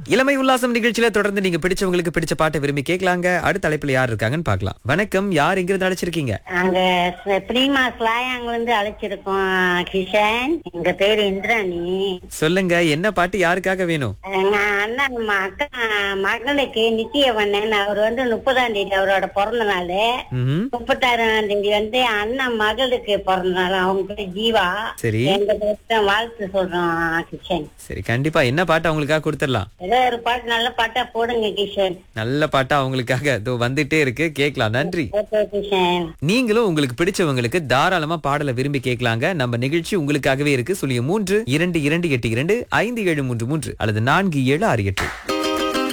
இளமை உல்லாசம் நிகழ்ச்சியில தொடர்ந்து நீங்க பிடிச்சவங்களுக்கு பிடிச்ச பாட்டை விரும்பி கேட்கலாங்க அடுத்த தலைப்புல யார் இருக்காங்கன்னு பார்க்கலாம் வணக்கம் யார் எங்கிருந்து அழைச்சிருக்கீங்க நாங்க பிரீமா ஸ்லாயாங்க வந்து அழைச்சிருக்கோம் கிஷன் எங்க பேரு இந்திராணி சொல்லுங்க என்ன பாட்டு யாருக்காக வேணும் எங்க அண்ணன் ம- அக்கா மகளுக்கு நித்தியவண்ணன் அவர் வந்து முப்பதாம் தேதி அவரோட பிறந்த நாள் ம்ஹும். முப்பத்தாறாம் தேதி வந்து அண்ணன் மகளுக்கு பிறந்த நாள் அவங்க பேரு ஜீவா சரி எங்க பேருக்கு வாழ்த்து சொல்றோம் கிஷன் சரி கண்டிப்பா என்ன பாட்டு அவங்களுக்காக கொடுத்துடலாம் ஏதோ ஒரு பாட்டு நல்ல பாட்டா போடுங்க கிஷன் நல்ல பாட்டா அவங்களுக்காக இதோ வந்துட்டே இருக்கு கேட்கலாம் நன்றி ஓகே கிஷன் நீங்களும் உங்களுக்கு பிடிச்சவங்களுக்கு தாராளமா பாடலை விரும்பி கேட்கலாங்க நம்ம நிகழ்ச்சி உங்களுக்காகவே இருக்கு சொல்லிய மூன்று இரண்டு இரண்டு எட்டு இரண்டு ஐந்து ஏழு மூன்று மூன்று அல்லது நான்கு ஏழு ஆறு எட்டு